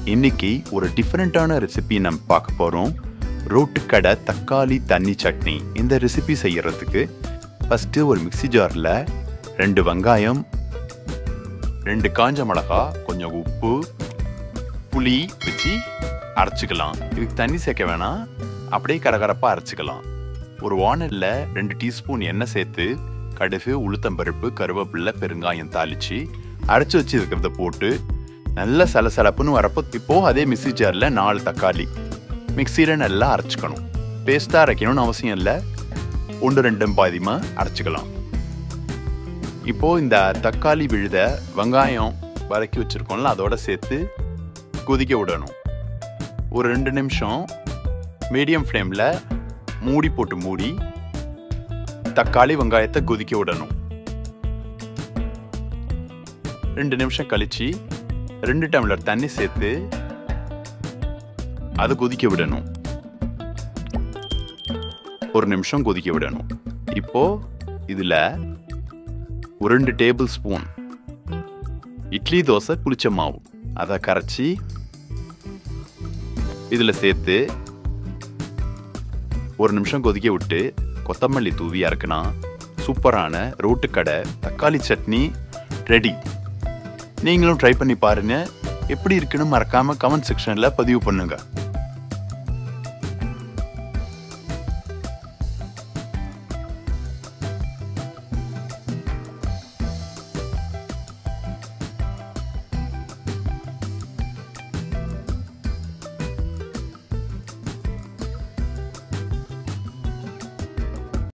இன்னைக்கு ஒரு டிஃப்ரெண்ட்டான ரெசிபி நம்ம பார்க்க போகிறோம் ரோட்டுக்கடை தக்காளி தண்ணி சட்னி இந்த ரெசிபி செய்யறதுக்கு ஃபஸ்ட்டு ஒரு மிக்ஸி ஜாரில் ரெண்டு வெங்காயம் ரெண்டு காஞ்ச மிளகா கொஞ்சம் உப்பு புளி வச்சு அரைச்சிக்கலாம் இதுக்கு தண்ணி சேர்க்க வேணாம் அப்படியே கரகரப்பாக அரைச்சிக்கலாம் ஒரு வானலில் ரெண்டு டீஸ்பூன் எண்ணெய் சேர்த்து கடுகு உளுத்தம்பருப்பு கருவேப்பிலை பெருங்காயம் தாளித்து அரைச்சி வச்சு இருக்கிறத போட்டு நல்ல சலசலப்புன்னு வரப்போ இப்போ அதே மிக்ஸி ஜாரில் நாலு தக்காளி மிக்சியில் நல்லா அரைச்சிக்கணும் பேஸ்ட்டாக அரைக்கணும்னு அவசியம் இல்லை ஒன்று ரெண்டும் பாதிமாக அரைச்சிக்கலாம் இப்போ இந்த தக்காளி விழுத வெங்காயம் வதக்கி வச்சிருக்கோம்ல அதோட சேர்த்து கொதிக்க விடணும் ஒரு ரெண்டு நிமிஷம் மீடியம் ஃப்ளேமில் மூடி போட்டு மூடி தக்காளி வெங்காயத்தை கொதிக்க விடணும் ரெண்டு நிமிஷம் கழிச்சு ரெண்டு டம்ளர் தண்ணி சேர்த்து அதை கொதிக்க விடணும் ஒரு நிமிஷம் கொதிக்க விடணும் இப்போ இதுல ஒரு ரெண்டு டேபிள் ஸ்பூன் இட்லி தோசை புளிச்ச மாவு அதை கரைச்சி இதில் சேர்த்து ஒரு நிமிஷம் கொதிக்க விட்டு கொத்தமல்லி தூவி இறக்குனா சூப்பரான ரோட்டுக்கடை தக்காளி சட்னி ரெடி நீங்களும் ட்ரை பண்ணி பாருங்க எப்படி இருக்குன்னு மறக்காம கமெண்ட் செக்ஷன்ல பதிவு பண்ணுங்க